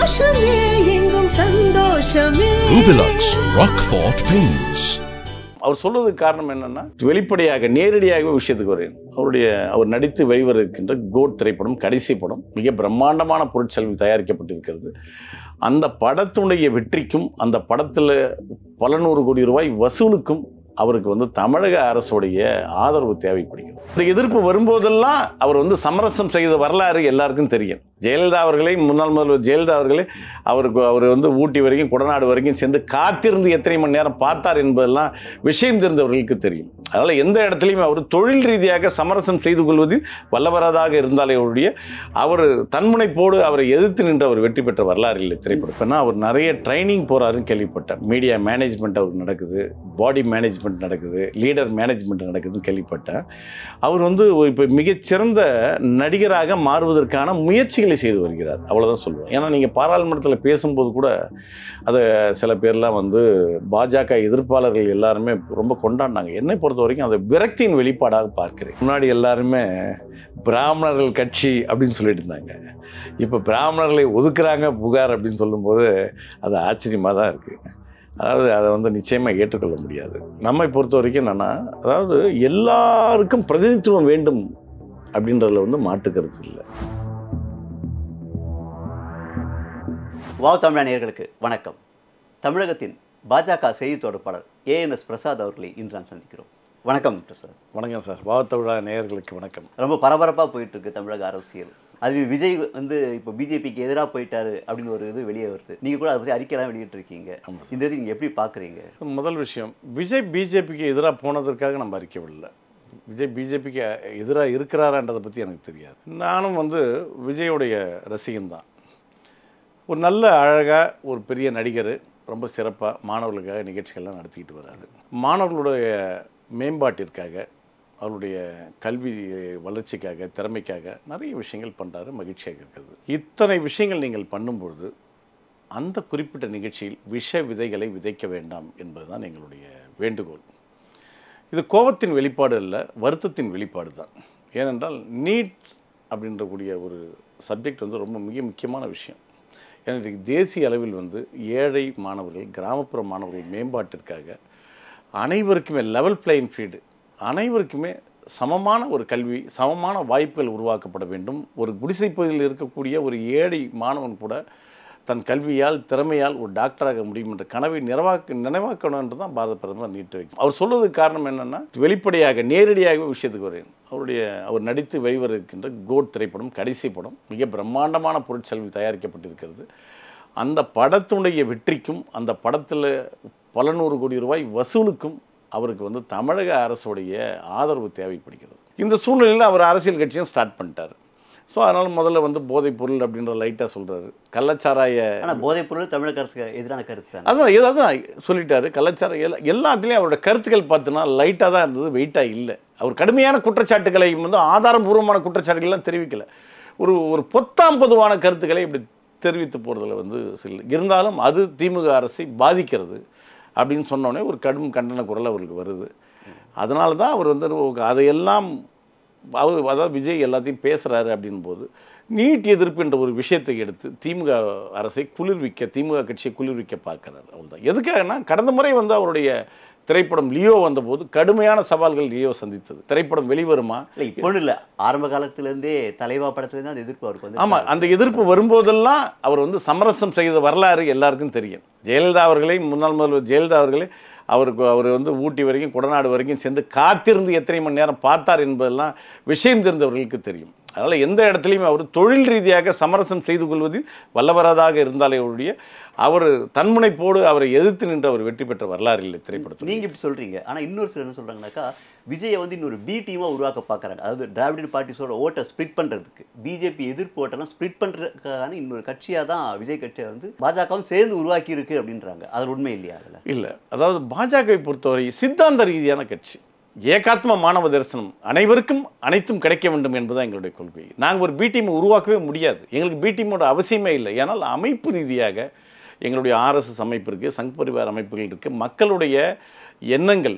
சந்தோஷமே எங்கும் சந்தோஷமே Rubilux Rockfort Paints. அவர் சொல்வதற்கு காரணம் என்னன்னா வெளிப்படையாக நேரடியாகவே விஷயத்துக்கு வருகிறேன் அவருடைய அவர் நடித்து வெளிவர இருக்கின்ற கோட் திரைப்படம் கடைசி படம் மிக பிரம்மாண்டமான பொருட்செலவில் தயாரிக்கப்பட்டிருக்கிறது அந்த படத்துடைய வெற்றிக்கும் அந்த படத்தில் பல நூறு கோடி ரூபாய் வசூலுக்கும் அவருக்கு வந்து தமிழக அரசுடைய ஆதரவு தேவைப்படுகிறது இந்த எதிர்ப்பு வரும்போதெல்லாம் அவர் வந்து சமரசம் செய்த வரலாறு எல்லாருக்கும் தெரியும் ஜெயலலிதா அவர்களே முன்னாள் முதல்வர் ஜெயலலிதா அவர்களே அவருக்கு அவர் வந்து ஊட்டி வரைக்கும் குடநாடு வரைக்கும் சேர்ந்து காத்திருந்து எத்தனை மணி நேரம் பார்த்தார் என்பதெல்லாம் விஷயம் தெரிந்தவர்களுக்கு தெரியும் அதனால் எந்த இடத்துலையும் அவர் தொழில் ரீதியாக சமரசம் செய்து கொள்வதில் வல்லவராதாக இருந்தாலே ஒழிய அவர் தன்முனைப்போடு அவரை எதிர்த்து நின்று அவர் வெற்றி பெற்ற வரலாறு இல்லை திரைப்படம் இப்போனா அவர் நிறைய ட்ரைனிங் போகிறாருன்னு கேள்விப்பட்டேன் மீடியா மேனேஜ்மெண்ட் அவருக்கு நடக்குது பாடி மேனேஜ்மெண்ட் நடக்குது லீடர் மேனேஜ்மெண்ட் நடக்குதுன்னு கேள்விப்பட்டேன் அவர் வந்து இப்போ மிகச்சிறந்த நடிகராக மாறுவதற்கான முயற்சிகளை செய்து வருகிறார் அவ்வளோதான் சொல்லுவேன் ஏன்னா நீங்கள் பாராளுமன்றத்தில் பேசும்போது கூட அதை சில பேர்லாம் வந்து பாஜக எதிர்ப்பாளர்கள் எல்லாருமே ரொம்ப கொண்டாடினாங்க என்னை பொறுத்த வரைக்கும் அதை விரக்தியின் வெளிப்பாடாக பார்க்கிறேன் முன்னாடி எல்லாருமே பிராமணர்கள் கட்சி அப்படின்னு சொல்லிட்டு இருந்தாங்க இப்போ பிராமணர்களை ஒதுக்குறாங்க புகார் அப்படின்னு சொல்லும்போது அது ஆச்சரியமாக தான் இருக்குது அதாவது அதை வந்து நிச்சயமாக ஏற்றுக்கொள்ள முடியாது நம்மை பொறுத்த வரைக்கும் என்னென்னா அதாவது எல்லாருக்கும் பிரதிநிதித்துவம் வேண்டும் அப்படின்றதுல வந்து மாற்று கருத்து இல்லை வாவ் தமிழா நேயர்களுக்கு வணக்கம் தமிழகத்தின் பாஜக செய்தி தொடர்பாளர் ஏஎன்எஸ் பிரசாத் அவர்களை இன்று நாம் சந்திக்கிறோம் வணக்கம் பிரசாத் வணக்கம் சார் வாவத்தவிழா நேயர்களுக்கு வணக்கம் ரொம்ப பரபரப்பாக போயிட்டு இருக்கு தமிழக அரசியல் அது விஜய் வந்து இப்போ பிஜேபிக்கு எதிராக போயிட்டாரு அப்படின்னு ஒரு இது வெளியே வருது நீங்கள் கூட அதை பற்றி அறிக்கையெல்லாம் வெளியிட்டு இருக்கீங்க இந்த இது நீங்கள் எப்படி பார்க்குறீங்க முதல் விஷயம் விஜய் பிஜேபிக்கு எதிராக போனதற்காக நம்ம அறிக்கை விடல விஜய் பிஜேபிக்கு எதிராக இருக்கிறாரான்றதை பற்றி எனக்கு தெரியாது நானும் வந்து விஜயோடைய ரசிகன் தான் ஒரு நல்ல அழகாக ஒரு பெரிய நடிகர் ரொம்ப சிறப்பாக மாணவர்களுக்காக நிகழ்ச்சிகள்லாம் நடத்திக்கிட்டு வர்றாரு மாணவர்களுடைய மேம்பாட்டிற்காக அவருடைய கல்வி வளர்ச்சிக்காக திறமைக்காக நிறைய விஷயங்கள் பண்ணுறாரு மகிழ்ச்சியாக இருக்கிறது இத்தனை விஷயங்கள் நீங்கள் பண்ணும்பொழுது அந்த குறிப்பிட்ட நிகழ்ச்சியில் விஷ விதைகளை விதைக்க வேண்டாம் என்பதுதான் எங்களுடைய வேண்டுகோள் இது கோபத்தின் வெளிப்பாடு அல்ல வருத்தத்தின் வெளிப்பாடு தான் ஏனென்றால் நீட்ஸ் அப்படின்ற கூடிய ஒரு சப்ஜெக்ட் வந்து ரொம்ப மிக முக்கியமான விஷயம் ஏன்னா இன்றைக்கு தேசிய அளவில் வந்து ஏழை மாணவர்கள் கிராமப்புற மாணவர்கள் மேம்பாட்டிற்காக அனைவருக்குமே லெவல் பிளேயிங் ஃபீல்டு அனைவருக்குமே சமமான ஒரு கல்வி சமமான வாய்ப்புகள் உருவாக்கப்பட வேண்டும் ஒரு குடிசை பகுதியில் இருக்கக்கூடிய ஒரு ஏழை மாணவன் கூட தன் கல்வியால் திறமையால் ஒரு டாக்டராக முடியும் என்ற கனவை நிறவாக்க நினைவாக்கணும் என்று தான் பாரத பிரதமர் நீட்டு வைக்கும் அவர் சொல்வதற்கு காரணம் என்னென்னா வெளிப்படையாக நேரடியாகவே விஷயத்துக்கு வருகிறேன் அவருடைய அவர் நடித்து வெளிவர இருக்கின்ற கோட் திரைப்படம் கடைசி படம் மிக பிரம்மாண்டமான பொருட்செலவில் தயாரிக்கப்பட்டிருக்கிறது அந்த படத்துடைய வெற்றிக்கும் அந்த படத்தில் பல நூறு கோடி ரூபாய் வசூலுக்கும் அவருக்கு வந்து தமிழக அரசுடைய ஆதரவு தேவைப்படுகிறது இந்த சூழ்நிலையில் அவர் அரசியல் கட்சியும் ஸ்டார்ட் பண்ணிட்டார் ஸோ அதனால் முதல்ல வந்து போதைப் பொருள் அப்படின்ற லைட்டாக சொல்கிறாரு கள்ளச்சாராய ஆனால் போதைப் பொருள் தமிழக அரசுக்கு எதிரான கருத்து தானே அதான் ஏதாவது சொல்லிட்டாரு கலாச்சாரம் எல்லா எல்லாத்துலேயும் அவரோட கருத்துக்கள் பார்த்தோன்னா லைட்டாக தான் இருந்தது வெயிட்டாக இல்லை அவர் கடுமையான குற்றச்சாட்டுகளை வந்து ஆதாரபூர்வமான குற்றச்சாட்டுகள்லாம் தெரிவிக்கல ஒரு ஒரு பொத்தாம் பொதுவான கருத்துக்களை இப்படி தெரிவித்து போகிறதுல வந்து சில இருந்தாலும் அது திமுக அரசை பாதிக்கிறது அப்படின்னு சொன்னோடனே ஒரு கடும் கண்டன குரல் அவருக்கு வருது அதனால தான் அவர் வந்து அதையெல்லாம் அவர் அதாவது விஜய் எல்லாத்தையும் பேசுகிறாரு அப்படின் போது நீட் எதிர்ப்பு என்ற ஒரு விஷயத்தை எடுத்து திமுக அரசை குளிர்விக்க திமுக கட்சியை குளிர்விக்க பார்க்குறாரு அவ்வளோதான் எதுக்காகனா கடந்த முறை வந்து அவருடைய திரைப்படம் லியோ வந்தபோது கடுமையான சவால்கள் லியோ சந்தித்தது திரைப்படம் வெளிவருமா இல்லை இப்போ இல்லை ஆரம்ப காலத்துலேருந்தே தலைவா படத்துலேருந்து அந்த எதிர்ப்பு அவருக்கு வந்து ஆமாம் அந்த எதிர்ப்பு வரும்போதெல்லாம் அவர் வந்து சமரசம் செய்த வரலாறு எல்லாருக்கும் தெரியும் ஜெயலலிதா அவர்களே முன்னாள் முதல்வர் ஜெயலலிதா அவர்களே அவருக்கு அவர் வந்து ஊட்டி வரைக்கும் குடநாடு வரைக்கும் சேர்ந்து காத்திருந்து எத்தனை மணி நேரம் பார்த்தார் என்பதெல்லாம் விஷயம் தெரிந்தவர்களுக்கு தெரியும் அதனால் எந்த இடத்துலையும் அவர் தொழில் ரீதியாக சமரசம் செய்து கொள்வதில் வல்லவராதாக இருந்தாலே ஒழிய அவர் தன்முனைப்போடு அவரை எதிர்த்து நின்று அவர் வெற்றி பெற்ற வரலாறு இல்லை திரைப்படத்தில் நீங்கள் இப்படி சொல்கிறீங்க ஆனால் இன்னொரு சிலர் என்ன சொல்கிறாங்கனாக்கா விஜயை வந்து இன்னொரு பி டீமாக உருவாக்க பார்க்குறாங்க அதாவது டிராவிடன் பார்ட்டிஸோட ஓட்டை ஸ்ப்ளிட் பண்ணுறதுக்கு பிஜேபி எதிர்ப்பு ஓட்டெல்லாம் ஸ்ப்ளிட் பண்ணுறதுக்கான இன்னொரு கட்சியாக தான் விஜய் கட்சியை வந்து பாஜகவும் சேர்ந்து உருவாக்கி இருக்கு அப்படின்றாங்க அது உண்மை இல்லையா அதில் இல்லை அதாவது பாஜகவை பொறுத்தவரை சித்தாந்த ரீதியான கட்சி ஏகாத்ம மாணவ தரிசனம் அனைவருக்கும் அனைத்தும் கிடைக்க வேண்டும் என்பதுதான் எங்களுடைய கொள்கை நாங்கள் ஒரு பி டீம் உருவாக்கவே முடியாது எங்களுக்கு பி டீமோட அவசியமே இல்லை ஏன்னால் அமைப்பு ரீதியாக எங்களுடைய ஆர்எஸ்எஸ் அமைப்பு இருக்குது சங் பரிவார் அமைப்புகள் இருக்குது மக்களுடைய எண்ணங்கள்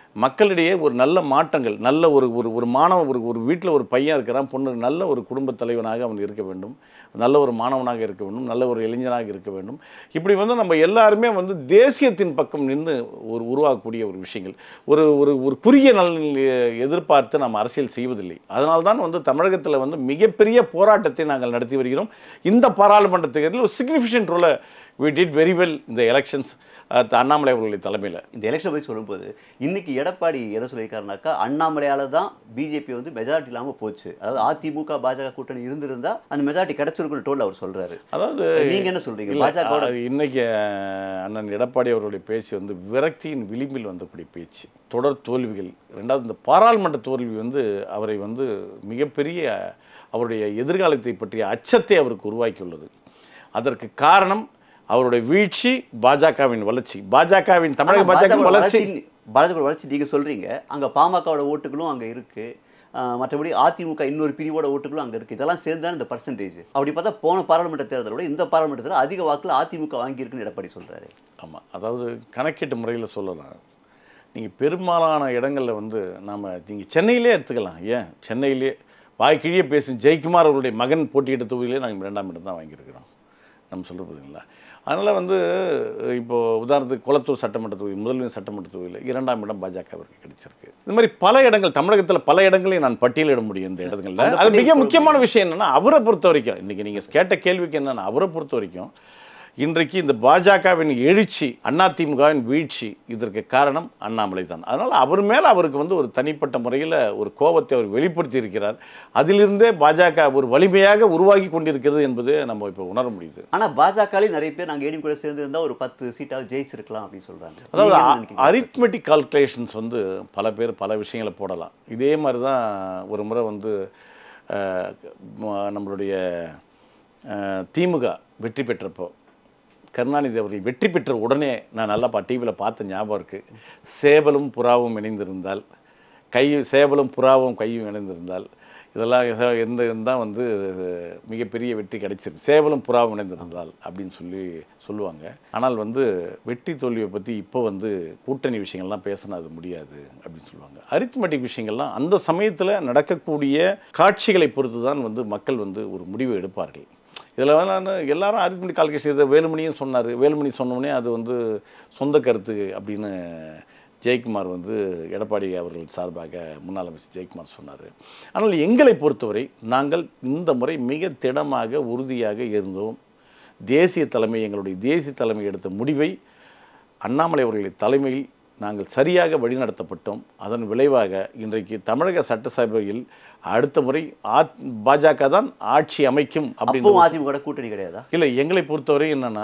மக்களிடையே ஒரு நல்ல மாற்றங்கள் நல்ல ஒரு ஒரு ஒரு மாணவ ஒரு ஒரு வீட்டில் ஒரு பையன் இருக்கிறான் பொண்ணு நல்ல ஒரு குடும்பத் தலைவனாக அவன் இருக்க வேண்டும் நல்ல ஒரு மாணவனாக இருக்க வேண்டும் நல்ல ஒரு இளைஞனாக இருக்க வேண்டும் இப்படி வந்து நம்ம எல்லாருமே வந்து தேசியத்தின் பக்கம் நின்று ஒரு உருவாக்கக்கூடிய ஒரு விஷயங்கள் ஒரு ஒரு ஒரு குறுகிய நலனில் எதிர்பார்த்து நாம் அரசியல் செய்வதில்லை அதனால தான் வந்து தமிழகத்தில் வந்து மிகப்பெரிய போராட்டத்தை நாங்கள் நடத்தி வருகிறோம் இந்த பாராளுமன்ற தேர்தலில் ஒரு சிக்னிஃபிகண்ட் ரோலை we did வெரி வெல் இந்த எலெக்ஷன்ஸ் அண்ணாமலை அவர்களுடைய தலைமையில் இந்த எலெக்ஷன் பற்றி சொல்லும்போது இன்னைக்கு எடப்பாடி என்ன சொல்லியிருக்காருனாக்கா அண்ணாமலையால தான் பிஜேபி வந்து மெஜாரிட்டி இல்லாமல் போச்சு அதாவது அதிமுக பாஜக கூட்டணி இருந்திருந்தா அந்த மெஜாரிட்டி கிடைச்சிருக்குன்னு டோல் அவர் சொல்றாரு அதாவது நீங்க என்ன சொல்றீங்க இல்ல, பாஜக அது இன்னைக்கு அஹ், அண்ணன் எடப்பாடி அவர்களுடைய பேச்சு வந்து விரக்தியின் விளிம்பில் வந்தக்கூடிய பேச்சு தொடர் தோல்விகள் ரெண்டாவது இந்த பாராளுமன்ற தோல்வி வந்து அவரை வந்து மிகப்பெரிய அவருடைய எதிர்காலத்தை பற்றிய அச்சத்தை அவருக்கு உருவாக்கியுள்ளது அதற்கு காரணம் அவருடைய வீழ்ச்சி பாஜகவின் வளர்ச்சி பாஜகவின் தமிழக ஆனா பாஜக பாஜக வளர்ச்சி வளர்ச்சி பாஜக வளர்ச்சி நீங்க சொல்றீங்க அங்க பாமகவோட ஓட்டுகளும் அங்க இருக்கு ஆஹ் மற்றபடி அதிமுக இன்னொரு பிரிவோட ஓட்டுகளும் அங்க இருக்கு இதெல்லாம் சேர்ந்து தான் இந்த பர்சன்டேஜ் அப்படி பார்த்தா போன பாராளுமன்ற தேர்தலோட இந்த பாராளுமன்ற தேர்தல் அதிக வாக்குல அதிமுக வாங்கியிருக்குன்னு எடப்பாடி சொல்றாரு ஆமாம் அதாவது கணக்கீட்டு முறையில் சொல்லலாம் நீங்கள் பெரும்பாலான இடங்களில் வந்து நாம் நீங்கள் சென்னையிலே எடுத்துக்கலாம் ஏன் சென்னையிலே வாய்க்கிழியே பேசும் ஜெயக்குமார் அவருடைய மகன் போட்டியிட்ட தொகுதியிலே நாங்கள் ரெண்டாம் இடம் தான் வாங்கியிருக்கிறோம் நம்ம சொல்கிறது பார்த்தீங்களா அதனால் வந்து இப்போது உதாரணத்துக்கு குளத்தூர் சட்டமன்ற தொகுதி முதல்வர் சட்டமன்ற தொகுதியில் இரண்டாம் இடம் பாஜகவிற்கு கிடைச்சிருக்கு இந்த மாதிரி பல இடங்கள் தமிழகத்தில் பல இடங்களையும் நான் பட்டியலிட முடியும் இந்த இடங்களில் அந்த அது மிக பட்டியல் முக்கியமான விஷயம் என்னென்னா அவரை பொறுத்த வரைக்கும் இன்றைக்கி நீங்கள் கேட்ட கேள்விக்கு என்னென்னா அவரை பொறுத்த வரைக்கும் இன்றைக்கு இந்த பாஜகவின் எழுச்சி அதிமுகவின் வீழ்ச்சி இதற்கு காரணம் அண்ணாமலை தான் அதனால் அவர் மேலே அவருக்கு வந்து ஒரு தனிப்பட்ட முறையில் ஒரு கோபத்தை அவர் வெளிப்படுத்தி இருக்கிறார் அதிலிருந்தே பாஜக ஒரு வலிமையாக உருவாகி கொண்டிருக்கிறது என்பது நம்ம இப்போ உணர முடியுது ஆனா பாஜகலையும் நிறைய பேர் நாங்க ஏடிஎம் கூட சேர்ந்து இருந்தா ஒரு பத்து சீட்டாவது ஜெயிச்சிருக்கலாம் அப்படின்னு சொல்றாங்க அதாவது நீங்க என்ன நினைக்கிறீங்க? அரித்மெட்டிக் கால்குலேஷன்ஸ் வந்து பல பேர் பல விஷயங்களை போடலாம் இதே மாதிரி தான் ஒரு முறை வந்து அஹ், ம- நம்மளுடைய அஹ், திமுக வெற்றி பெற்றப்போ கருணாநிதி அவர்கள் வெற்றி பெற்ற உடனே நான் நல்லா பா டிவியில் பார்த்த ஞாபகம் இருக்குது சேவலும் புறாவும் இணைந்திருந்தால் கை சேவலும் புறாவும் கையும் இணைந்திருந்தால் இதெல்லாம் எத- எந்த தான் வந்து மிகப்பெரிய வெற்றி கிடைச்சிருக்கு சேவலும் புறாவும் இணைந்திருந்தால் அப்படின்னு சொல்லி சொல்லுவாங்க ஆனால் வந்து வெற்றி தோல்வியை பற்றி இப்போ வந்து கூட்டணி விஷயங்கள்லாம் பேசினா அது முடியாது அப்படின்னு சொல்லுவாங்க அரித்மெட்டிக் விஷயங்கள்லாம் அந்த சமயத்தில் நடக்கக்கூடிய காட்சிகளை பொறுத்து தான் வந்து மக்கள் வந்து ஒரு முடிவு எடுப்பார்கள் இதில் வந்து நான் எல்லாரும் அரித்மெட்டிக் கால்குலேஷன் இதை வேலுமணியும் சொன்னார் வேலுமணி சொன்னோடனே அது வந்து சொந்த கருத்து அப்படின்னு ஜெயக்குமார் வந்து எடப்பாடி அவர்கள் சார்பாக முன்னாள் அமைச்சர் ஜெயக்குமார் சொன்னார் ஆனால் எங்களை பொறுத்தவரை நாங்கள் இந்த முறை மிக திடமாக உறுதியாக இருந்தோம் தேசிய தலைமை எங்களுடைய தேசிய தலைமை எடுத்த முடிவை அண்ணாமலை அவர்களின் தலைமையில் நாங்கள் சரியாக வழிநடத்தப்பட்டோம் அதன் விளைவாக இன்றைக்கு தமிழக சட்டசபையில் அடுத்த முறை ஆ பாஜக தான் ஆட்சி அமைக்கும் அப்படின்னு அப்பவும் அதிமுக கூட கூட்டணி கிடையாதா இல்லை எங்களை பொறுத்தவரை என்னென்னா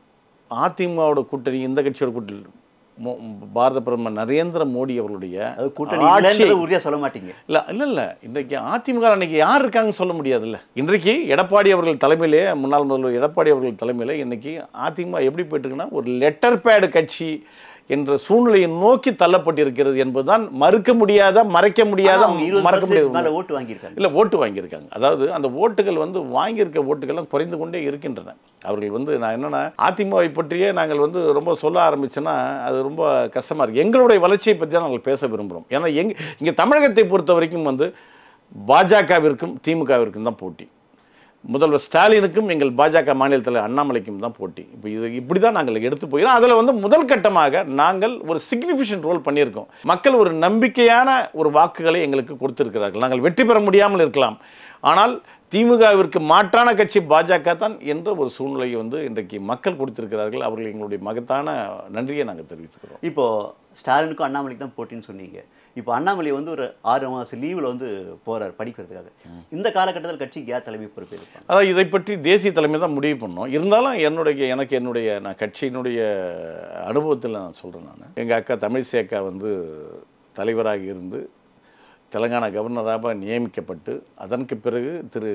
அதிமுகவோட கூட்டணி இந்த கட்சியோட கூட்டணி மோ- பாரத பிரதமர் நரேந்திர மோடி அவர்களுடைய அது கூட்டணி ஆட்சி இல்லைன்றதை உறுதியா சொல்ல மாட்டீங்க இல்லை இல்லை இல்லை இன்றைக்கு அதிமுக அன்னைக்கு யார் இருக்காங்கன்னு சொல்ல முடியாதுல்ல இன்றைக்கு எடப்பாடி அவர்கள் தலைமையிலே முன்னாள் முதல்வர் எடப்பாடி அவர்கள் தலைமையில் இன்னைக்கு அதிமுக எப்படி போயிட்டு இருக்குன்னா ஒரு லெட்டர் பேடு கட்சி என்ற சூழ்நிலையை நோக்கி தள்ளப்பட்டிருக்கிறது என்பதுதான் மறுக்க முடியாத மறைக்க முடியாத ஆனா அவங்க இருபது மறக்க percentage முடியாத மேல உண்மை. ஓட்டு வாங்கியிருக்காங்க இல்லை ஓட்டு வாங்கியிருக்காங்க அதாவது அந்த ஓட்டுகள் வந்து வாங்கியிருக்க ஓட்டுகள்லாம் குறைந்து கொண்டே இருக்கின்றன அவர்கள் வந்து நான் என்னன்னா அதிமுகவை பற்றியே நாங்கள் வந்து ரொம்ப சொல்ல ஆரம்பிச்சேன்னா அது ரொம்ப கஷ்டமாக இருக்குது எங்களுடைய வளர்ச்சியை பற்றி தான் நாங்கள் பேச விரும்புகிறோம் ஏன்னா எங் இங்கே தமிழகத்தை பொறுத்த வரைக்கும் வந்து பாஜகவிற்கும் திமுகவிற்கும் தான் போட்டி முதல்வர் ஸ்டாலினுக்கும் எங்கள் பாஜக மாநில தலைவர் அண்ணாமலைக்கும் தான் போட்டி இப்போ இது இப்படி தான் நாங்கள் எடுத்து போகிறோம் அதில் வந்து முதல் கட்டமாக நாங்கள் ஒரு சிக்னிஃபிகண்ட் ரோல் பண்ணியிருக்கோம் மக்கள் ஒரு நம்பிக்கையான ஒரு வாக்குகளை எங்களுக்கு கொடுத்திருக்கிறார்கள் நாங்கள் வெற்றி பெற முடியாமல் இருக்கலாம் ஆனால் திமுகவிற்கு மாற்றான கட்சி பாஜக தான் என்ற ஒரு சூழ்நிலையை வந்து இன்றைக்கு மக்கள் கொடுத்திருக்கிறார்கள் அவர்கள் எங்களுடைய மகத்தான நன்றியை நாங்கள் தெரிவித்துக்கிறோம் இப்போ ஸ்டாலினுக்கும் அண்ணாமலைக்கு தான் போட்டின்னு சொன்னீங்க இப்போ அண்ணாமலை வந்து ஒரு ஆறு மாசம் லீவில் வந்து போறார் படிக்கிறதுக்காக இந்த காலகட்டத்தில் கட்சிக்கு யார் தலைமை பொறுப்பு இருப்பாங்க அதான் இதை பற்றி தேசிய தலைமை தான் முடிவு பண்ணோம் இருந்தாலும் என்னுடைய எனக்கு என்னுடைய நான் கட்சியினுடைய அனுபவத்தில் நான் சொல்கிறேன் நான் எங்கள் அக்கா தமிழிசை அக்கா வந்து தலைவராக இருந்து தெலங்கானா கவர்னராக நியமிக்கப்பட்டு அதற்கு பிறகு திரு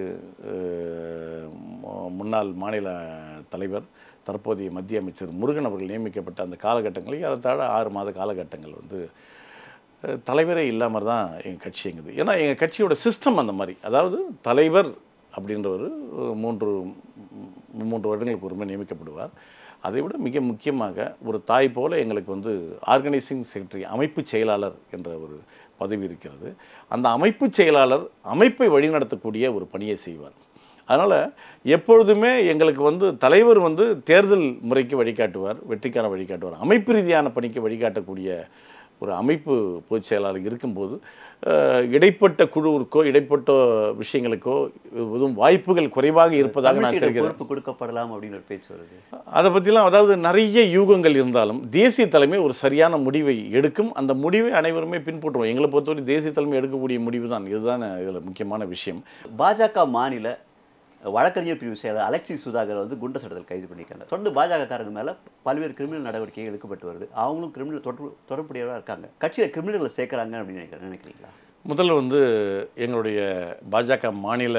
அஹ், மு- முன்னாள் மாநில தலைவர் தற்போதைய மத்திய அமைச்சர் முருகன் அவர்கள் நியமிக்கப்பட்ட அந்த காலகட்டங்களில் ஏறத்தாழ ஆறு மாத காலகட்டங்கள் வந்து அஹ், தலைவரே இல்லாமல் தான் எங்கள் கட்சி எங்குது ஏன்னா எங்கள் கட்சியோட சிஸ்டம் அந்த மாதிரி அதாவது தலைவர் அப்படின்றவர் ஒரு மூன்று ம், மூன்று வருடங்களுக்கு ஒரு முறை நியமிக்கப்படுவார் அதை விட மிக முக்கியமாக ஒரு தாய் போல எங்களுக்கு வந்து ஆர்கனைசிங் செக்ரட்டரி அமைப்பு செயலாளர் என்ற ஒரு பதவி இருக்கிறது அந்த அமைப்பு செயலாளர் அமைப்பை வழிநடத்தக்கூடிய ஒரு பணியை செய்வார் அதனால் எப்பொழுதுமே எங்களுக்கு வந்து தலைவர் வந்து தேர்தல் முறைக்கு வழிகாட்டுவார் வெற்றிக்கான வழிகாட்டுவார் அமைப்பு ரீதியான பணிக்கு வழிகாட்டக்கூடிய ஒரு அமைப்பு பொதுச் செயலாளர் இருக்கும்போது அஹ், இடைப்பட்ட குழுவிற்கோ இடைப்பட்ட விஷயங்களுக்கோ எதுவும் வாய்ப்புகள் குறைவாக இருப்பதாக நான் தமிழிசையிடம் தெரிகிறேன் பொறுப்பு கொடுக்கப்படலாம் அப்படின்னு ஒரு பேச்சு வருது அதை பற்றிலாம் அதாவது நிறைய யூகங்கள் இருந்தாலும் தேசிய தலைமை ஒரு சரியான முடிவை எடுக்கும் அந்த முடிவை அனைவருமே பின்பற்றுவோம் எங்களை பொறுத்தவரை தேசிய தலைமை எடுக்கக்கூடிய முடிவு தான் இதுதான் இதில் முக்கியமான விஷயம் பாஜக மாநில வழக்கறிஞர் பிரிவு செயலர் அலெக்சி சுதாகர் வந்து குண்ட சட்டத்தில் கைது பண்ணியிருக்காங்க தொடர்ந்து பாஜக காரங்க மேல பல்வேறு கிரிமினல் நடவடிக்கைகள் எடுக்கப்பட்டு வருது அவங்களும் கிரிமினல் தொடர்பு தொடர்புடையவராக இருக்காங்க கட்சியில் கிரிமினல்களை சேர்க்குறாங்க அப்படின்னு நினைக்கிறேன் நினைக்கிறீங்களா முதல்ல வந்து எங்களுடைய பாஜக மாநில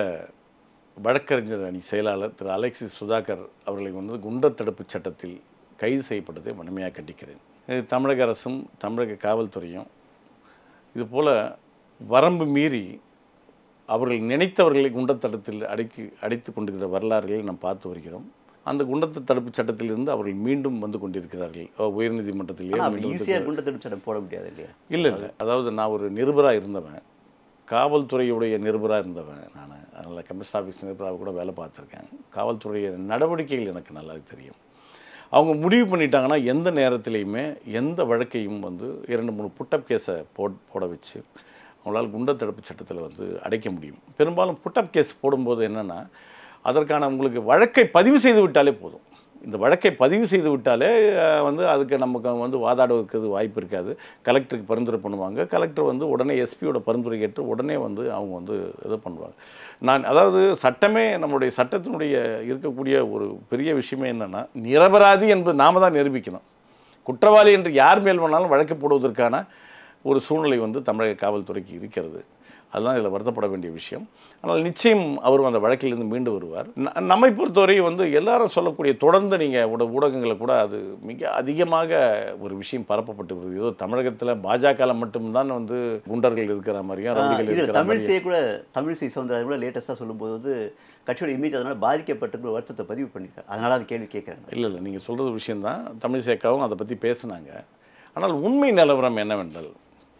வழக்கறிஞர் அணி செயலாளர் திரு அலெக்சிஸ் சுதாகர் அவர்களை வந்து குண்டர் தடுப்பு சட்டத்தில் கைது செய்யப்பட்டதை வன்மையாக கண்டிக்கிறேன் இது தமிழக அரசும் தமிழக காவல்துறையும் இதுபோல் வரம்பு மீறி அவர்கள் நினைத்தவர்களை குண்டர் தடுத்தில் அடைக்கி அடைத்து கொண்டிருக்கிற வரலாறுகளை நாம் பார்த்து வருகிறோம் அந்த குண்டத்து தடுப்பு சட்டத்திலிருந்து அவர்கள் மீண்டும் வந்து கொண்டிருக்கிறார்கள் அஹ் உயர்நீதிமன்றத்திலேயே ஆனால் அப்படி மீண்டும் வந்து ஈஸியாக குண்ட தடுப்பு சட்டம் போட முடியாது இல்லையா இல்லை இல்லை அதாவது நான் ஒரு நிருபராக இருந்தவன் காவல்துறையுடைய நிருபராக இருந்தவன் நான் அதனால் கமிஷன் ஆஃபீஸ் நிருபராக கூட வேலை பார்த்துருக்கேன் காவல்துறைய நடவடிக்கைகள் எனக்கு நல்லா தெரியும் அவங்க முடிவு பண்ணிட்டாங்கன்னா எந்த நேரத்திலையுமே எந்த வழக்கையும் வந்து இரண்டு மூணு புட்டப் கேஸை போட் போட வச்சு அவங்களால் குண்டர் தடுப்பு சட்டத்தில் வந்து அடைக்க முடியும் பெரும்பாலும் புட்டப் கேஸ் போடும்போது என்னென்னா அதற்கான உங்களுக்கு வழக்கை பதிவு செய்து விட்டாலே போதும் இந்த வழக்கை பதிவு செய்து விட்டாலே அஹ், வந்து அதுக்கு நமக்கு வந்து வாதாடுவதற்கு வாய்ப்பு இருக்காது கலெக்டருக்கு பரிந்துரை பண்ணுவாங்க கலெக்டர் வந்து உடனே எஸ்பியோட பரிந்துரை கேட்டு உடனே வந்து அவங்க வந்து இது பண்ணுவாங்க நான் அதாவது சட்டமே நம்மளுடைய சட்டத்தினுடைய இருக்கக்கூடிய ஒரு பெரிய விஷயமே என்னென்னா நிரபராதி என்பது நாம தான் நிரூபிக்கணும் குற்றவாளி என்று யார் மேல் வேணாலும் வழக்கு போடுவதற்கான ஒரு சூழ்நிலை வந்து தமிழக காவல்துறைக்கு இருக்கிறது அதுதான் இதில் வருத்தப்பட வேண்டிய விஷயம் ஆனால் நிச்சயம் அவர் அந்த வழக்கிலிருந்து மீண்டு வருவார் ந- நம்மை பொறுத்தவரை வந்து எல்லாரும் சொல்லக்கூடிய தொடர்ந்து நீங்கள் ஊட ஊடகங்களில் கூட அது மிக அதிகமாக ஒரு விஷயம் பரப்பப்பட்டு வருது ஏதோ தமிழகத்தில் பாஜகவில் மட்டும்தான் வந்து குண்டர்கள் இருக்கிற மாதிரியும் ரவுடிகள் இதில் இருக்கிற மாதிரியும் தமிழிசையை கூட தமிழிசை சவுந்தரராஜன் கூட லேட்டஸ்ட்டாக சொல்லும்போது வந்து கட்சியோட இமேஜ் அதனால பாதிக்கப்பட்டிருக்கிற வருத்தத்தை பதிவு பண்ணியிருக்காரு அதனால அது கேள்வி கேட்குறேன் இல்லை இல்லை நீங்கள் சொல்கிறது விஷயந்தான் தமிழிசைக்காவும் அதை பற்றி பேசுனாங்க ஆனால் உண்மை நிலவரம் என்னவென்றால்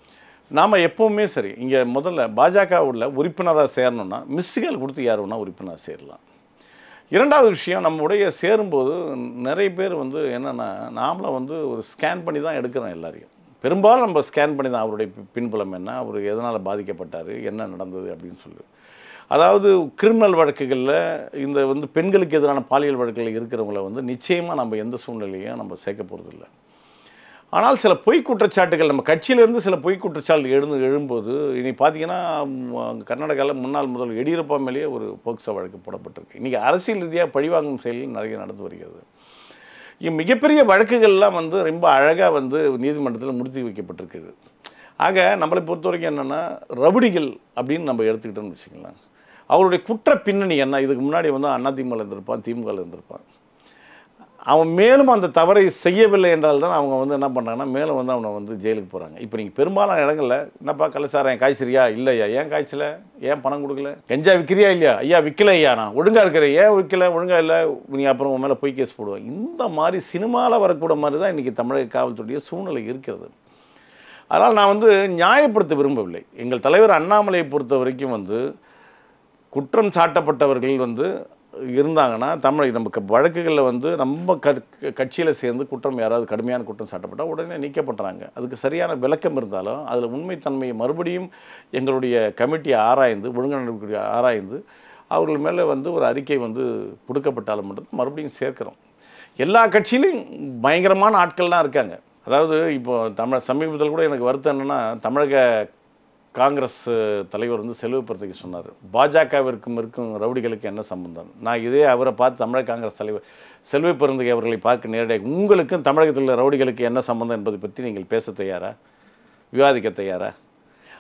நாம் எப்போவுமே சரி இங்கே முதல்ல பாஜக உள்ள உறுப்பினராக சேரணும்னா மிஸ்டுகள் கொடுத்து யார் வேணால் உறுப்பினராக சேரலாம் இரண்டாவது விஷயம் நம்முடைய சேரும்போது நிறைய பேர் வந்து என்னென்னா நாமளும் வந்து ஒரு ஸ்கேன் பண்ணி தான் எடுக்கிறோம் எல்லாரையும் பெரும்பாலும் நம்ம ஸ்கேன் பண்ணி தான் அவருடைய பி- பின்புலம் என்ன அவர் எதனால் பாதிக்கப்பட்டார் என்ன நடந்தது அப்படின்னு சொல்லி அதாவது கிரிமினல் வழக்குகளில் இந்த வந்து பெண்களுக்கு எதிரான பாலியல் வழக்குகள் இருக்கிறவங்கள வந்து நிச்சயமாக நம்ம எந்த சூழ்நிலையும் நம்ம சேர்க்க போகிறதில்ல ஆனால் சில பொய் குற்றச்சாட்டுகள் நம்ம கட்சியிலேருந்து சில பொய் குற்றச்சாட்டு எழுந்து எழும்போது இனி பார்த்தீங்கன்னா கர்நாடகாவில் முன்னாள் முதல்வர் எடியூரப்பா மேலேயே ஒரு போக்சோ வழக்கு போடப்பட்டிருக்கு இன்றைக்கி அரசியல் ரீதியாக பழிவாங்கும் செயல் நிறைய நடந்து வருகிறது இங்க மிகப்பெரிய வழக்குகள்லாம் வந்து ரொம்ப அழகாக வந்து நீதிமன்றத்தில் முடித்து வைக்கப்பட்டிருக்குது ஆக நம்மளை பொறுத்த வரைக்கும் என்னென்னா ரவுடிகள் அப்படின்னு நம்ம எடுத்துக்கிட்டோம்னு வச்சுக்கலாம் அவருடைய குற்ற பின்னணி என்ன இதுக்கு முன்னாடி வந்து அதிமுக இருந்திருப்பான் திமுக இருந்திருப்பான் அவன் மேலும் அந்த தவறை செய்யவில்லை என்றால் தான் அவங்க வந்து என்ன பண்ணுறாங்கன்னா மேலும் வந்து அவனை வந்து ஜெயிலுக்கு போகிறாங்க இப்போ நீங்கள் பெரும்பாலான இடங்களில் என்னப்பா கலசாரன் காய்ச்சறியா இல்லையா ஏன் காய்ச்சல ஏன் பணம் கொடுக்கல கஞ்சா விற்கிறியா இல்லையா ஐயா விற்கல ஐயா நான் ஒழுங்காக இருக்கிறேன் ஏன் விற்கல ஒழுங்காக இல்லை நீ அப்புறம் உன் மேலே பொய் கேஸ் போடுவேன் இந்த மாதிரி சினிமாவில் வரக்கூட மாதிரி தான் இன்றைக்கி தமிழக காவல்துறைய சூழ்நிலை இருக்கிறது அதனால் நான் வந்து நியாயப்படுத்த விரும்பவில்லை எங்கள் தலைவர் அண்ணாமலையை பொறுத்த வரைக்கும் வந்து குற்றம் சாட்டப்பட்டவர்கள் வந்து இருந்தாங்கன்னா தமிழ் நமக்கு வழக்குகளில் வந்து நம்ம க கட்சியில் சேர்ந்து குற்றம் யாராவது கடுமையான குற்றம் சாட்டப்பட்டால் உடனே நீக்கப்படுறாங்க அதுக்கு சரியான விளக்கம் இருந்தாலும் அதில் உண்மைத்தன்மையை மறுபடியும் எங்களுடைய கமிட்டியை ஆராய்ந்து ஒழுங்கு ஆராய்ந்து அவர்கள் மேலே வந்து ஒரு அறிக்கை வந்து கொடுக்கப்பட்டாலும் மட்டும் மறுபடியும் சேர்க்கிறோம் எல்லா கட்சியிலையும் பயங்கரமான ஆட்கள்லாம் இருக்காங்க அதாவது இப்போ தமிழ் சமீபத்தில் கூட எனக்கு வருத்தம் என்னென்னா தமிழக காங்கிரஸ் தலைவர் வந்து செல்வ பெருந்தகை சொன்னார் பாஜகவிற்கும் இருக்கும் ரவுடிகளுக்கு என்ன சம்பந்தம் நான் இதே அவரை பார்த்து தமிழக காங்கிரஸ் தலைவர் செல்வ பெருந்தகை அவர்களை பார்க்க நேரடியாக உங்களுக்கும் தமிழகத்தில் உள்ள ரவுடிகளுக்கு என்ன சம்பந்தம் என்பதை பற்றி நீங்கள் பேச தயாரா விவாதிக்க தயாரா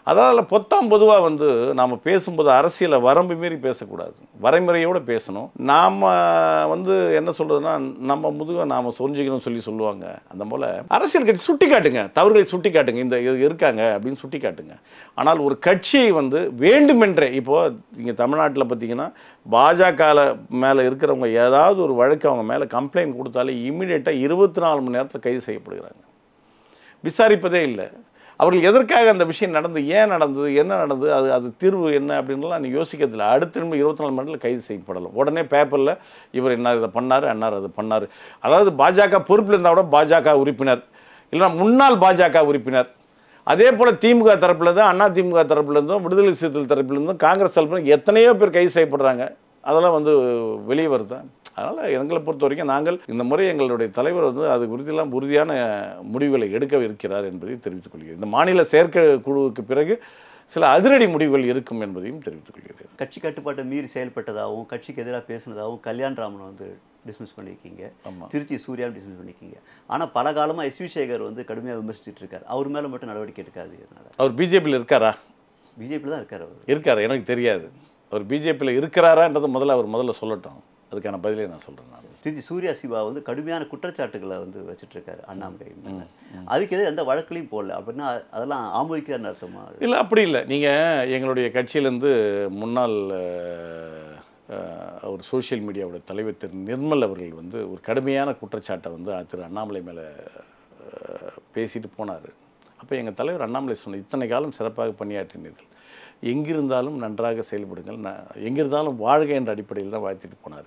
அதனால் பொத்தாம் பொதுவாக வந்து நாம் பேசும்போது அரசியலை வரம்பு மீறி பேசக்கூடாது வரைமுறையோடு பேசணும் நாம் வந்து என்ன சொல்கிறதுனா நம்ம முதுக நாம் சொரிஞ்சிக்கணும்னு சொல்லி சொல்லுவாங்க அந்த போல் அரசியல் கட்சி சுட்டி காட்டுங்க தவறுகளை சுட்டி காட்டுங்க இந்த இது இருக்காங்க அப்படின்னு சுட்டி காட்டுங்க ஆனால் ஒரு கட்சியை வந்து வேண்டுமென்றே இப்போது இங்கே தமிழ்நாட்டில் பார்த்தீங்கன்னா பாஜகவில் மேலே இருக்கிறவங்க ஏதாவது ஒரு வழக்கு அவங்க மேலே கம்ப்ளைண்ட் கொடுத்தாலே இமீடியட்டாக இருபத்தி நாலு மணி நேரத்தில் கைது செய்யப்படுகிறாங்க விசாரிப்பதே இல்லை அவர்கள் எதற்காக அந்த விஷயம் நடந்து ஏன் நடந்தது என்ன நடந்தது அது அது தீர்வு என்ன அப்படின்லாம் நீ யோசிக்கிறதில்ல அடுத்த நிமிடம் இருபத்தி நாலு மணி நேரத்தில் கைது செய்யப்படலாம் உடனே பேப்பரில் இவர் என்ன இதை பண்ணார் அன்னார் அதை பண்ணார் அதாவது பாஜக பொறுப்பில் இருந்தால் கூட பாஜக உறுப்பினர் இல்லைன்னா முன்னாள் பாஜக உறுப்பினர் அதே போல் திமுக தரப்புலேருந்து அண்ணா திமுக தரப்புலேருந்தும் விடுதலை சிறுத்தைகள் தரப்புலேருந்தும் காங்கிரஸ் தரப்புல எத்தனையோ பேர் கைது செய்யப்படுறாங்க அதெல்லாம் வந்து வெளியே வருது அதனால் எங்களை பொறுத்த வரைக்கும் நாங்கள் இந்த முறை எங்களுடைய தலைவர் வந்து அது குறித்தெல்லாம் உறுதியான முடிவுகளை எடுக்க இருக்கிறார் என்பதை தெரிவித்துக் கொள்கிறேன் இந்த மாநில செயற்கை குழுவுக்கு பிறகு சில அதிரடி முடிவுகள் இருக்கும் என்பதையும் தெரிவித்துக் கொள்கிறேன் கட்சி கட்டுப்பாட்டை மீறி செயல்பட்டதாகவும் கட்சிக்கு எதிராக பேசுனதாகவும் கல்யாண் ராமன் வந்து டிஸ்மிஸ் பண்ணியிருக்கீங்க ஆமா. திருச்சி சூர்யாவும் டிஸ்மிஸ் பண்ணியிருக்கீங்க ஆனால் பல காலமாக எஸ் வி சேகர் வந்து கடுமையாக விமர்சிச்சுட்டு இருக்காரு அவர் மேலே மட்டும் நடவடிக்கை எடுக்காது அதனால அவர் பிஜேபியில் இருக்காரா பிஜேபியில் தான் இருக்கார் அவர் இருக்காரா எனக்கு தெரியாது அவர் பிஜேபியில் இருக்கிறாரான்றது முதல்ல அவர் முதல்ல சொல்லட்டும் அதுக்கான பதிலை நான் சொல்கிறேன் நான் திருச்சி சூர்யா சிவா வந்து கடுமையான குற்றச்சாட்டுகளை வந்து வச்சுட்டு இருக்காரு அண்ணாமலை மேல. அதுக்கு எதிராக எந்த வழக்குலையும் போடல அப்படின்னா அதெல்லாம் ஆமோதிக்கிறார்னு அர்த்தமா இல்லை அப்படி இல்லை நீங்கள் எங்களுடைய கட்சியிலேருந்து முன்னாள் அஹ், அஹ், ஒரு சோஷியல் மீடியாவோட தலைவர் திரு நிர்மல் அவர்கள் வந்து ஒரு கடுமையான குற்றச்சாட்டை வந்து திரு அண்ணாமலை மேலே பேசிட்டு போனார் அப்போ எங்கள் தலைவர் அண்ணாமலை சொன்ன இத்தனை காலம் சிறப்பாக பணியாற்றினீர்கள் எங்கிருந்தாலும் நன்றாக செயல்படுங்கள் நான் எங்கிருந்தாலும் வாழ்க என்ற அடிப்படையில் தான் வாழ்த்திட்டு போனார்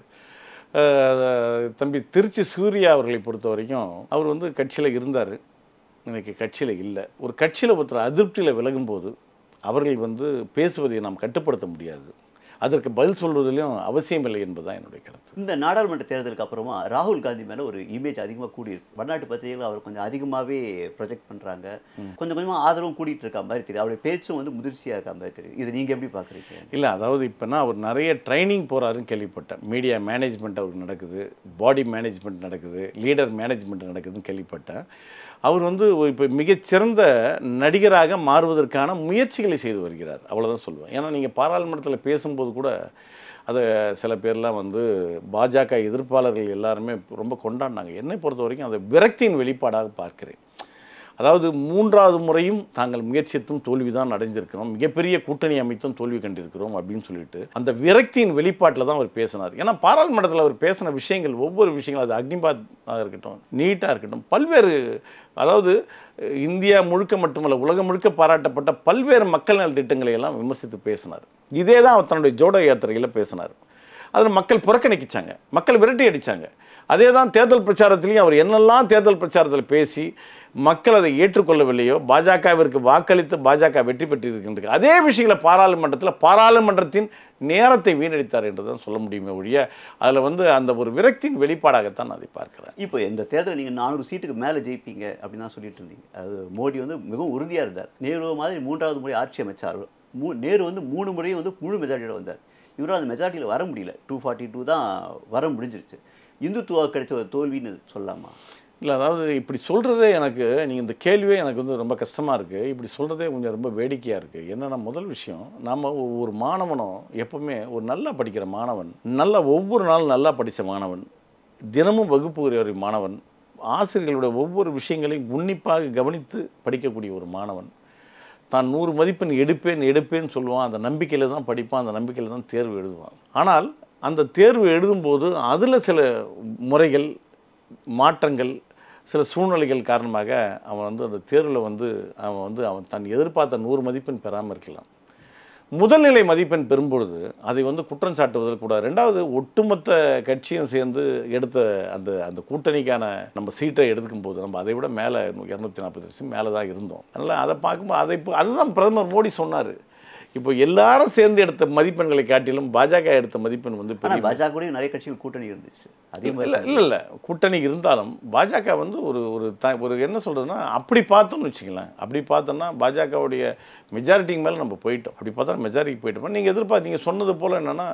அஹ், தம்பி திருச்சி சூர்யா அவர்களை பொறுத்த வரைக்கும் அவர் வந்து கட்சியில் இருந்தார் இன்னைக்கு கட்சியில் இல்லை ஒரு கட்சியில் ஒருத்தர் அதிருப்தியில் விலகும்போது அவர்கள் வந்து பேசுவதை நாம் கட்டுப்படுத்த முடியாது அதற்கு பதில் சொல்வதிலும் அவசியம் இல்லை என்பதுதான் என்னுடைய கருத்து இந்த நாடாளுமன்ற தேர்தலுக்கு அப்புறமா ராகுல் காந்தி மேலே ஒரு இமேஜ் அதிகமாக கூடியிருக்கு வடநாட்டு பத்திரிகைகள் அவர் கொஞ்சம் அதிகமாகவே ப்ரொஜெக்ட் பண்ணுறாங்க கொஞ்சம் கொஞ்சமாக ஆதரவும் கூடிட்டு இருக்க மாதிரி தெரியுது அவருடைய பேச்சும் வந்து முதிர்ச்சியாக இருக்க மாதிரி தெரியுது இது நீங்கள் எப்படி பார்க்குறீங்க இல்லை அதாவது இப்போனா அவர் நிறைய ட்ரைனிங் போகிறாருன்னு கேள்விப்பட்டேன் மீடியா மேனேஜ்மெண்ட் அவருக்கு நடக்குது பாடி மேனேஜ்மெண்ட் நடக்குது லீடர் மேனேஜ்மெண்ட் நடக்குதுன்னு கேள்விப்பட்டேன் அவர் வந்து இப்போ மிகச்சிறந்த நடிகராக மாறுவதற்கான முயற்சிகளை செய்து வருகிறார் அவ்வளோதான் சொல்லுவேன் ஏன்னா நீங்கள் பாராளுமன்றத்தில் பேசும்போது கூட அதை சில பேர்லாம் வந்து பாஜக எதிர்ப்பாளர்கள் எல்லாருமே ரொம்ப கொண்டாடினாங்க என்னை பொறுத்த வரைக்கும் அதை விரக்தியின் வெளிப்பாடாக பார்க்கிறேன் அதாவது மூன்றாவது முறையும் தாங்கள் முயற்சித்தும் தோல்விதான் அடைஞ்சிருக்கிறோம் மிகப்பெரிய கூட்டணி அமைத்தும் தோல்வி கண்டிருக்கிறோம் அப்படின்னு சொல்லிட்டு அந்த விரக்தியின் வெளிப்பாட்டில் தான் அவர் பேசினார் ஏன்னா பாராளுமன்றத்தில் அவர் பேசின விஷயங்கள் ஒவ்வொரு விஷயங்கள் அது அக்னிபாத் இருக்கட்டும் நீட்டாக இருக்கட்டும் பல்வேறு அதாவது அஹ், இந்தியா முழுக்க மட்டுமல்ல உலகம் முழுக்க பாராட்டப்பட்ட பல்வேறு மக்கள் நல திட்டங்களை எல்லாம் விமர்சித்து பேசினார் இதே தான் அவர் தன்னுடைய ஜோடோ யாத்திரையில் பேசினார் அதில் மக்கள் புறக்கணிக்கிச்சாங்க மக்கள் விரட்டி அடிச்சாங்க அதே தான் தேர்தல் பிரச்சாரத்திலையும் அவர் என்னெல்லாம் தேர்தல் பிரச்சாரத்தில் பேசி மக்கள் அதை ஏற்றுக்கொள்ளவில்லையோ பாஜகவிற்கு வாக்களித்து பாஜக வெற்றி பெற்றிருக்கின்றது அதே விஷயங்களை பாராளுமன்றத்தில் பாராளுமன்றத்தின் நேரத்தை வீணடித்தார் என்று தான் சொல்ல முடியுமே ஒழிய அதில் வந்து அந்த ஒரு விரக்தியின் வெளிப்பாடாகத்தான் நான் அதை பார்க்கிறேன் இப்போ இந்த தேர்தல் நீங்கள் நானூறு சீட்டுக்கு மேலே ஜெயிப்பீங்க அப்படின்னு தான் சொல்லிட்டு இருந்தீங்க அது மோடி வந்து மிகவும் உறுதியாக இருந்தார் நேரு மாதிரி மூன்றாவது முறை ஆட்சி அமைச்சார் மூ நேரு வந்து மூணு முறையும் வந்து முழு மெஜாரிட்டியோட வந்தார் இவரும் அந்த மெஜாரிட்டியில் வர முடியல டூ ஃபார்ட்டி டூ தான் வர முடிஞ்சிருச்சு இந்துத்துவா கிடைச்ச ஒரு தோல்வின்னு சொல்லலாமா இல்லை அதாவது இப்படி சொல்கிறதே எனக்கு நீங்கள் இந்த கேள்வியே எனக்கு வந்து ரொம்ப கஷ்டமாக இருக்குது இப்படி சொல்கிறதே கொஞ்சம் ரொம்ப வேடிக்கையாக இருக்குது என்னென்னா முதல் விஷயம் நாம் ஒரு மாணவனும் எப்பவுமே ஒரு நல்லா படிக்கிற மாணவன் நல்லா ஒவ்வொரு நாளும் நல்லா படித்த மாணவன் தினமும் வகுப்பு ஒரு மாணவன் ஆசிரியர்களுடைய ஒவ்வொரு விஷயங்களையும் உன்னிப்பாக கவனித்து படிக்கக்கூடிய ஒரு மாணவன் தான் நூறு மதிப்பெண் எடுப்பேன் எடுப்பேன்னு சொல்லுவான் அந்த நம்பிக்கையில் தான் படிப்பான் அந்த நம்பிக்கையில் தான் தேர்வு எழுதுவான் ஆனால் அந்த தேர்வு எழுதும்போது அதில் சில முறைகள் மாற்றங்கள் சில சூழ்நிலைகள் காரணமாக அவன் வந்து அந்த தேர்வில் வந்து அவன் வந்து அவன் தன் எதிர்பார்த்த நூறு மதிப்பெண் பெறாமல் இருக்கலாம் முதல்நிலை மதிப்பெண் பெறும்பொழுது அதை வந்து குற்றம் சாட்டுவதற்கு கூடாது ரெண்டாவது ஒட்டுமொத்த கட்சியும் சேர்ந்து எடுத்த அந்த அந்த கூட்டணிக்கான நம்ம சீட்டை எடுக்கும் போது நம்ம அதை விட மேலே இரநூத்தி நாற்பது வருஷம் மேலே தான் இருந்தோம் அதனால் அதை பார்க்கும்போது அதை இப்போ அதுதான் பிரதமர் மோடி சொன்னார் இப்போ எல்லாரும் சேர்ந்து எடுத்த மதிப்பெண்களை காட்டிலும் பாஜக எடுத்த மதிப்பெண் வந்து பெரிய ஆனால் பாஜக கூட நிறைய கட்சிகள் கூட்டணி இருந்துச்சு அதே மாதிரி இல்லை இல்லை இல்லை கூட்டணி இருந்தாலும் பாஜக வந்து ஒரு ஒரு த ஒரு என்ன சொல்கிறதுனா அப்படி பார்த்தோம்னு வச்சுங்களேன் அப்படி பார்த்தோம்னா பாஜகவுடைய மெஜாரிட்டிக்கு மேலே நம்ம போயிட்டோம் அப்படி பார்த்தா மெஜாரிட்டி போயிட்டோம் நீங்கள் எதிர்பார்த்து நீங்கள் சொன்னது போல் என்னென்னா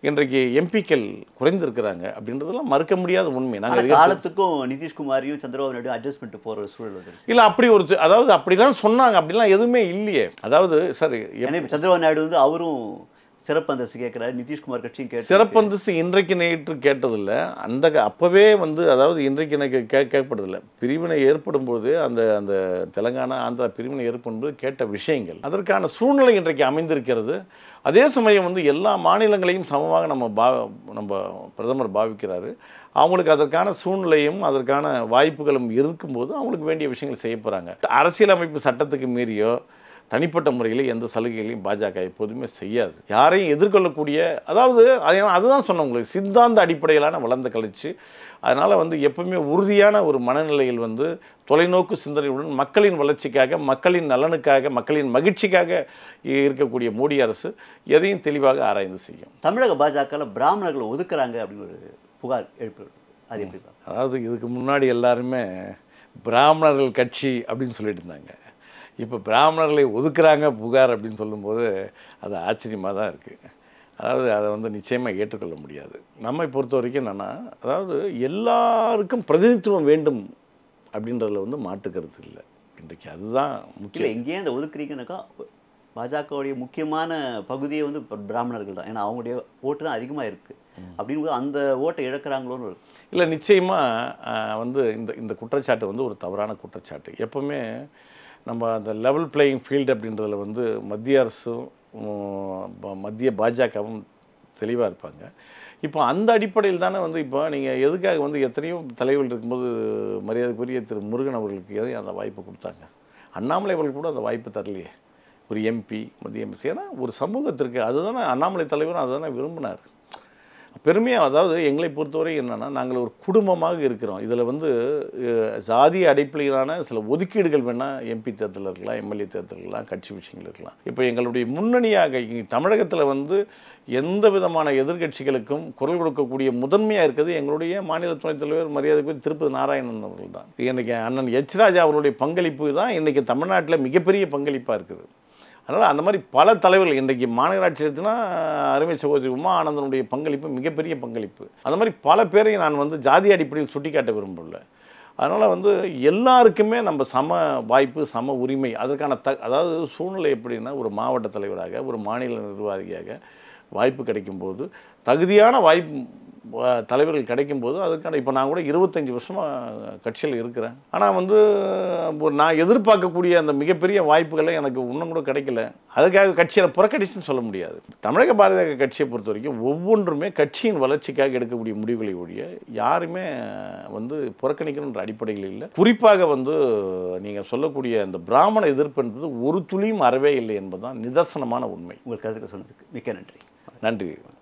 இன்றைக்கு எம்பிக்கள் குறைந்திருக்கிறாங்க அப்படின்றதெல்லாம் மறுக்க முடியாத உண்மை ஆனா நாங்கள் காலத்துக்கும் நிதிஷ்குமாரையும் சந்திரபாபு நாயுடு அட்ஜஸ்ட் பண்ணிட்டு போற ஒரு சூழல் வந்துருச்சு இல்லை அப்படி ஒரு து- அதாவது அப்படிலாம் சொன்னாங்க அப்படிலாம் எதுவுமே இல்லையே அதாவது சார் ஏன்னா இப்ப சந்திரபாபு நாயுடு வந்து அவரும் சிறப்பு அந்தஸ்து கேட்கிறாரு நிதிஷ்குமார் கட்சியும் கேட்டு சிறப்பந்தஸ்து இன்றைக்கு நேற்று கேட்டதில்லை அந்த க- அப்பவே வந்து அதாவது இன்றைக்கு எனக்கு கே கேட்கப்படுதில்லை பிரிவினை ஏற்படும் போது அந்த அந்த தெலங்கானா ஆந்திரா பிரிவினை ஏற்படும் போது கேட்ட விஷயங்கள் அதற்கான சூழ்நிலை இன்றைக்கு அமைந்திருக்கிறது அதே சமயம் வந்து எல்லா மாநிலங்களையும் சமமாக நம்ம பா நம்ம பிரதமர் பாவிக்கிறாரு அவங்களுக்கு அதற்கான சூழ்நிலையும் அதற்கான வாய்ப்புகளும் இருக்கும்போது அவங்களுக்கு வேண்டிய விஷயங்கள் செய்ய போகிறாங்க அரசியலமைப்பு சட்டத்துக்கு மீறியோ தனிப்பட்ட முறையில் எந்த சலுகைகளையும் பாஜக எப்போதுமே செய்யாது யாரையும் எதிர்கொள்ளக்கூடிய அதாவது அது அதுதான் சொன்னேன் உங்களுக்கு சித்தாந்த அடிப்படையிலான வளர்ந்த கழிச்சு அதனால் வந்து எப்பவுமே உறுதியான ஒரு மனநிலையில் வந்து தொலைநோக்கு சிந்தனையுடன் மக்களின் வளர்ச்சிக்காக மக்களின் நலனுக்காக மக்களின் மகிழ்ச்சிக்காக இருக்கக்கூடிய மோடி அரசு எதையும் தெளிவாக ஆராய்ந்து செய்யும் தமிழக பாஜகல பிராமணர்களை ஒதுக்குறாங்க அப்படின்னு ஒரு புகார் எழுப்பு அது எப்படி பார்க்க? அதாவது இதுக்கு முன்னாடி எல்லாருமே பிராமணர்கள் கட்சி அப்படின்னு சொல்லிட்டு இருந்தாங்க இப்போ பிராமணர்களை ஒதுக்குறாங்க புகார் அப்படின்னு சொல்லும்போது அது ஆச்சரியமாக தான் இருக்குது அதாவது அதை வந்து நிச்சயமாக ஏற்றுக்கொள்ள முடியாது நம்மை பொறுத்த வரைக்கும் என்னென்னா அதாவது எல்லாருக்கும் பிரதிநிதித்துவம் வேண்டும் அப்படின்றதுல வந்து மாற்று கருத்து இல்லை இன்றைக்கு அதுதான் இல்ல முக்கியம் எங்கேயே இந்த ஒதுக்குறீங்கன்னாக்கா பாஜகவுடைய முக்கியமான பகுதியே வந்து இப்ப பிராமணர்கள் தான் ஏன்னா அவங்களுடைய ஓட்டு தான் அதிகமா இருக்கு அப்படின்னு அந்த ஓட்டை இழக்கிறாங்களோன்னு ஒரு இல்லை நிச்சயமாக வந்து இந்த இந்த குற்றச்சாட்டு வந்து ஒரு தவறான குற்றச்சாட்டு எப்போவுமே நம்ம அந்த லெவல் பிளேயிங் ஃபீல்டு அப்படின்றதுல வந்து மத்திய அரசும் உம், ப- மத்திய பாஜகவும் தெளிவாக இருப்பாங்க இப்போ அந்த அடிப்படையில் தானே வந்து இப்போ நீங்கள் எதுக்காக வந்து எத்தனையோ தலைவர்கள் இருக்கும்போது மரியாதைக்குரிய திரு முருகன் அவர்களுக்கு எதை அந்த வாய்ப்பு கொடுத்தாங்க அண்ணாமலை அவர்களுக்கு கூட அந்த வாய்ப்பு தரலையே ஒரு எம்பி மத்திய எம்பி ஏன்னா ஒரு சமூகத்திற்கு அதுதானே அண்ணாமலை தலைவரும் அதுதானே விரும்பினார் பெருமையாக அதாவது எங்களை பொறுத்தவரை என்னென்னா நாங்கள் ஒரு குடும்பமாக இருக்கிறோம் இதில் வந்து அஹ், சாதிய அடிப்படையிலான சில ஒதுக்கீடுகள் வேணால் எம்பி தேர்தல் இருக்கலாம் எம்எல்ஏ தேர்தல் இருக்கலாம் கட்சி விஷயங்கள் இருக்கலாம் இப்போ எங்களுடைய முன்னணியாக இங்க தமிழகத்தில் வந்து எந்த விதமான எதிர்க்கட்சிகளுக்கும் குரல் கொடுக்கக்கூடிய முதன்மையாக இருக்கிறது எங்களுடைய மாநில துணைத் தலைவர் மரியாதைக்குரிய திருப்பதி நாராயணன் அவர்கள் தான் இன்றைக்கி அண்ணன் எச் ராஜா அவருடைய பங்களிப்பு தான் இன்றைக்கி தமிழ்நாட்டில் மிகப்பெரிய பங்களிப்பாக இருக்குது அதனால் அந்த மாதிரி பல தலைவர்கள் இன்றைக்கு மாநகராட்சி எடுத்துனா அருமை சகோதரி உமா ஆனந்தனுடைய பங்களிப்பு மிகப்பெரிய பங்களிப்பு அந்த மாதிரி பல பேரையும் நான் வந்து ஜாதி அடிப்படையில் சுட்டிக்காட்ட விரும்பல அதனால் வந்து எல்லாருக்குமே நம்ம சம வாய்ப்பு சம உரிமை அதற்கான த அதாவது சூழ்நிலை எப்படின்னா ஒரு மாவட்ட தலைவராக ஒரு மாநில நிர்வாகியாக வாய்ப்பு கிடைக்கும்போது தகுதியான வாய்ப்பு வ- தலைவர்கள் கிடைக்கும்போது அதுக்கான இப்போ நான் கூட இருபத்தஞ்சி வருஷமாக கட்சியில் இருக்கிறேன் ஆனால் வந்து ஒரு நான் எதிர்பார்க்கக்கூடிய அந்த மிகப்பெரிய வாய்ப்புகளை எனக்கு இன்னும் கூட கிடைக்கல அதுக்காக கட்சியில் புறக்கணிச்சுன்னு சொல்ல முடியாது தமிழக பாரதிய கட்சியை பொறுத்த வரைக்கும் ஒவ்வொன்றுமே கட்சியின் வளர்ச்சிக்காக எடுக்கக்கூடிய முடிவுகளை ஒழிய யாருமே வந்து புறக்கணிக்கணுன்ற அடிப்படையில் இல்லை குறிப்பாக வந்து நீங்கள் சொல்லக்கூடிய அந்த பிராமண எதிர்ப்பு என்பது ஒரு துளியும் அறவே இல்லை என்பதுதான் நிதர்சனமான உண்மை உங்கள் கருத்துக்கள் சொன்னதுக்கு மிக்க நன்றி நன்றி